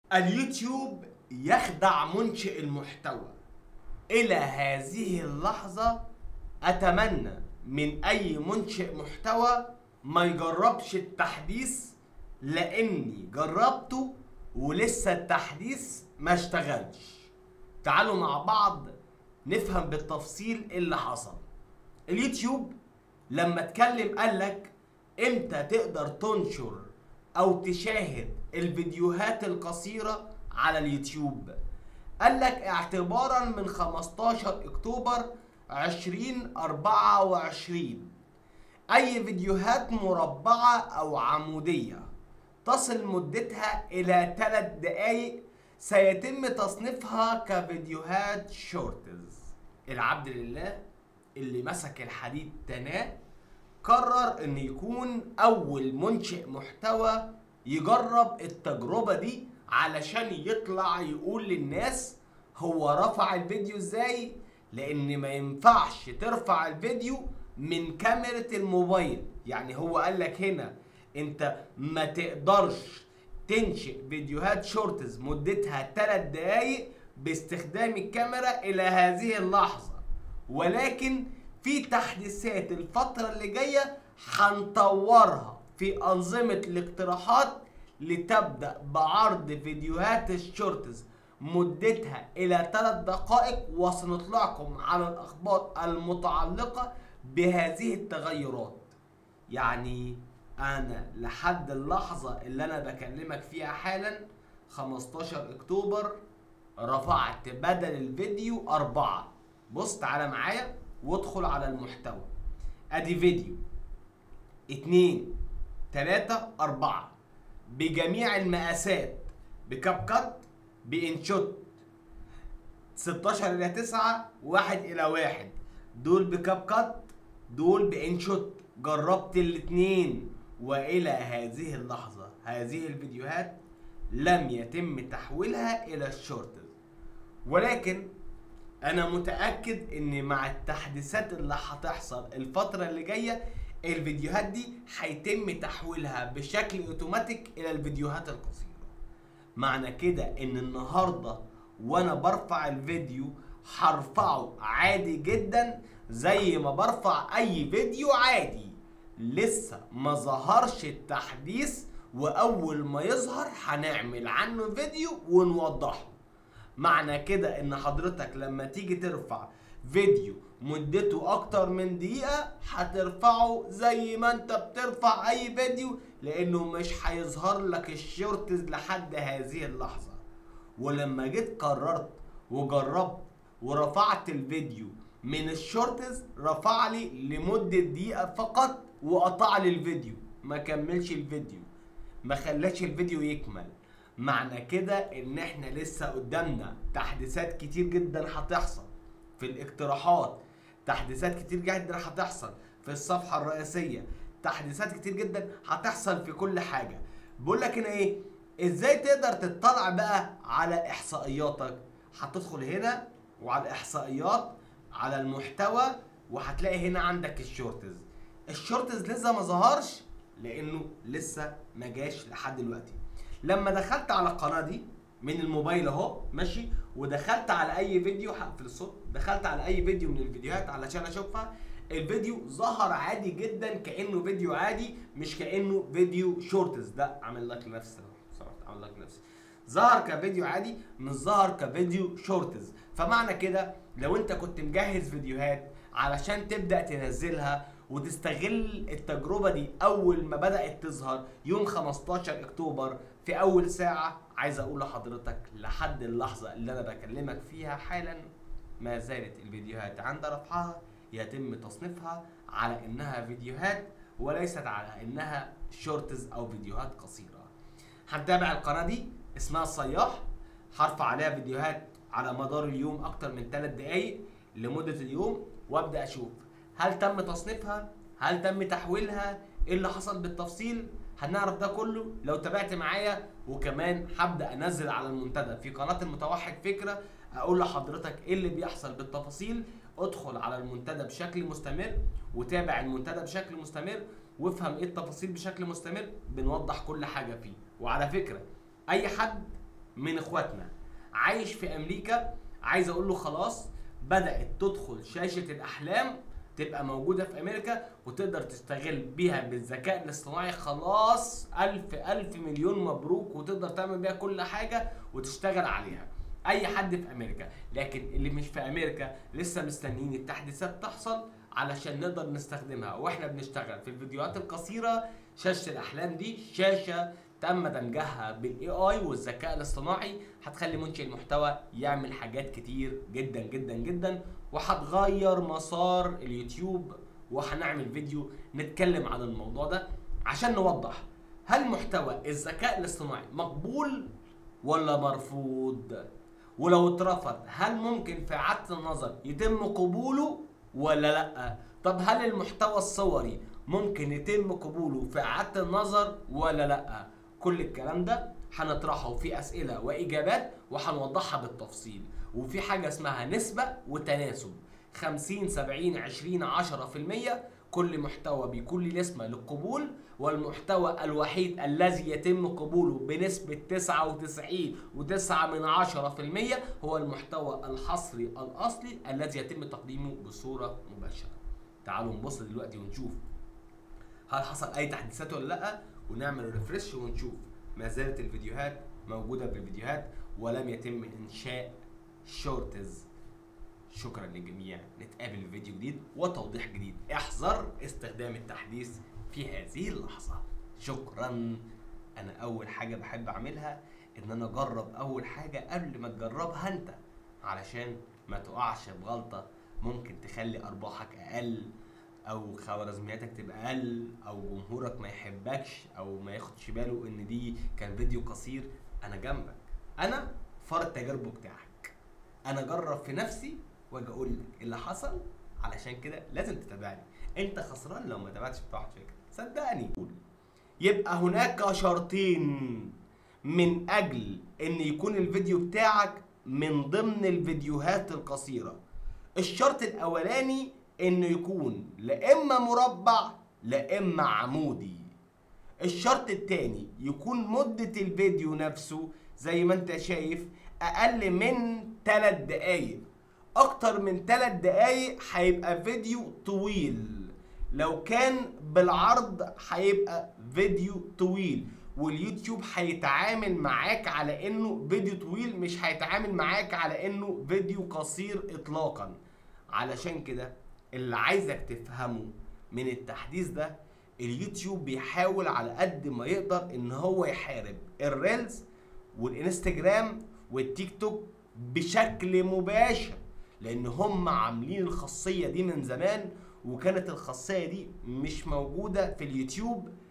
اليوتيوب يخدع منشئ المحتوى إلى هذه اللحظة أتمنى من أي منشئ محتوى ما يجربش التحديث لأني جربته ولسه التحديث ما اشتغلش تعالوا مع بعض نفهم بالتفصيل إيه اللي حصل اليوتيوب لما اتكلم قالك امتى تقدر تنشر او تشاهد الفيديوهات القصيرة على اليوتيوب قالك اعتبارا من 15 اكتوبر 2024 اي فيديوهات مربعة او عمودية تصل مدتها الى 3 دقايق سيتم تصنيفها كفيديوهات شورتز العبد لله اللي مسك الحديد تناه قرر ان يكون اول منشئ محتوى يجرب التجربة دي علشان يطلع يقول للناس هو رفع الفيديو ازاي لان ما ينفعش ترفع الفيديو من كاميرا الموبايل يعني هو قال لك هنا انت ما تقدرش تنشئ فيديوهات شورتز مدتها 3 دقايق باستخدام الكاميرا الى هذه اللحظة ولكن في تحديثات الفترة اللي جاية هنطورها في أنظمة الاقتراحات لتبدأ بعرض فيديوهات الشورتز مدتها إلى 3 دقائق وسنطلعكم على الأخبار المتعلقة بهذه التغيرات يعني أنا لحد اللحظة اللي أنا بكلمك فيها حالا 15 أكتوبر رفعت بدل الفيديو أربعة بص تعالى معايا وادخل على المحتوى ادي فيديو اتنين تلاتة اربعة بجميع المقاسات بكاب كات بانشوت 16 الى 9 واحد الى واحد دول بكاب كات دول بانشوت جربت الاتنين والى هذه اللحظة هذه الفيديوهات لم يتم تحويلها الى الشورتز ولكن انا متاكد ان مع التحديثات اللي هتحصل الفتره اللي جايه الفيديوهات دي هيتم تحويلها بشكل اوتوماتيك الى الفيديوهات القصيره معنى كده ان النهارده وانا برفع الفيديو هرفعه عادي جدا زي ما برفع اي فيديو عادي لسه ما ظهرش التحديث واول ما يظهر هنعمل عنه فيديو ونوضحه معنى كده ان حضرتك لما تيجي ترفع فيديو مدته اكتر من دقيقة هترفعه زي ما انت بترفع اي فيديو لانه مش هيظهر لك الشورتز لحد هذه اللحظة ولما جيت قررت وجربت ورفعت الفيديو من الشورتز رفع لي لمدة دقيقة فقط وقطع لي الفيديو ما كملش الفيديو ما خلاش الفيديو يكمل معنى كده ان احنا لسه قدامنا تحديثات كتير جدا هتحصل في الاقتراحات تحديثات كتير جدا هتحصل في الصفحة الرئيسية تحديثات كتير جدا هتحصل في كل حاجة بقول لك هنا ايه ازاي تقدر تطلع بقى على احصائياتك هتدخل هنا وعلى الاحصائيات على المحتوى وهتلاقي هنا عندك الشورتز الشورتز لسه ما ظهرش لانه لسه ما جاش لحد دلوقتي لما دخلت على القناه دي من الموبايل اهو ماشي ودخلت على اي فيديو هقفل الصوت دخلت على اي فيديو من الفيديوهات علشان اشوفها الفيديو ظهر عادي جدا كانه فيديو عادي مش كانه فيديو شورتز ده عامل لك نفس صراحه عامل لك نفس ظهر كفيديو عادي مش ظهر كفيديو شورتز فمعنى كده لو انت كنت مجهز فيديوهات علشان تبدا تنزلها وتستغل التجربة دي أول ما بدأت تظهر يوم 15 أكتوبر في أول ساعة عايز أقول لحضرتك لحد اللحظة اللي أنا بكلمك فيها حالا ما زالت الفيديوهات عند رفعها يتم تصنيفها على إنها فيديوهات وليست على إنها شورتز أو فيديوهات قصيرة هنتابع القناة دي اسمها الصياح هرفع عليها فيديوهات على مدار اليوم أكتر من 3 دقايق لمدة اليوم وأبدأ أشوف هل تم تصنيفها هل تم تحويلها ايه اللي حصل بالتفصيل هنعرف ده كله لو تابعت معايا وكمان هبدا انزل على المنتدى في قناه المتوحد فكره اقول لحضرتك ايه اللي بيحصل بالتفاصيل ادخل على المنتدى بشكل مستمر وتابع المنتدى بشكل مستمر وافهم ايه التفاصيل بشكل مستمر بنوضح كل حاجه فيه وعلى فكره اي حد من اخواتنا عايش في امريكا عايز اقول له خلاص بدات تدخل شاشه الاحلام تبقى موجوده في امريكا وتقدر تستغل بيها بالذكاء الاصطناعي خلاص الف الف مليون مبروك وتقدر تعمل بيها كل حاجه وتشتغل عليها اي حد في امريكا لكن اللي مش في امريكا لسه مستنيين التحديثات تحصل علشان نقدر نستخدمها واحنا بنشتغل في الفيديوهات القصيره شاشه الاحلام دي شاشه تم دمجها بالاي اي والذكاء الاصطناعي هتخلي منشئ المحتوى يعمل حاجات كتير جدا جدا جدا وهتغير مسار اليوتيوب وهنعمل فيديو نتكلم عن الموضوع ده عشان نوضح هل محتوى الذكاء الاصطناعي مقبول ولا مرفوض ولو اترفض هل ممكن في اعاده النظر يتم قبوله ولا لا طب هل المحتوى الصوري ممكن يتم قبوله في اعاده النظر ولا لا كل الكلام ده هنطرحه في اسئله واجابات وهنوضحها بالتفصيل وفي حاجه اسمها نسبه وتناسب 50 70 20 10% كل محتوى بيكون له نسبه للقبول والمحتوى الوحيد الذي يتم قبوله بنسبة 99 و9 من 10% هو المحتوى الحصري الأصلي الذي يتم تقديمه بصورة مباشرة تعالوا نبص دلوقتي ونشوف هل حصل أي تحديثات ولا لأ ونعمل ريفرش ونشوف ما زالت الفيديوهات موجودة بالفيديوهات ولم يتم إنشاء شورتز شكرا للجميع نتقابل في فيديو جديد وتوضيح جديد احذر استخدام التحديث في هذه اللحظة شكرا انا اول حاجة بحب اعملها ان انا اجرب اول حاجة قبل ما تجربها انت علشان ما تقعش بغلطة ممكن تخلي ارباحك اقل او خوارزمياتك تبقى اقل او جمهورك ما يحبكش او ما ياخدش باله ان دي كان فيديو قصير انا جنبك انا فار التجارب بتاعك انا اجرب في نفسي واجي اقول لك اللي حصل علشان كده لازم تتابعني انت خسران لو ما تابعتش بتاع واحد فكره صدقني يبقى هناك شرطين من اجل ان يكون الفيديو بتاعك من ضمن الفيديوهات القصيره الشرط الاولاني انه يكون لا اما مربع لا اما عمودي الشرط التاني يكون مدة الفيديو نفسه زي ما انت شايف اقل من 3 دقايق اكتر من 3 دقايق هيبقى فيديو طويل لو كان بالعرض هيبقى فيديو طويل واليوتيوب هيتعامل معاك على انه فيديو طويل مش هيتعامل معاك على انه فيديو قصير اطلاقا علشان كده اللي عايزك تفهمه من التحديث ده اليوتيوب بيحاول على قد ما يقدر ان هو يحارب الريلز والانستجرام والتيك توك بشكل مباشر لان هم عاملين الخاصيه دي من زمان وكانت الخاصيه دي مش موجوده في اليوتيوب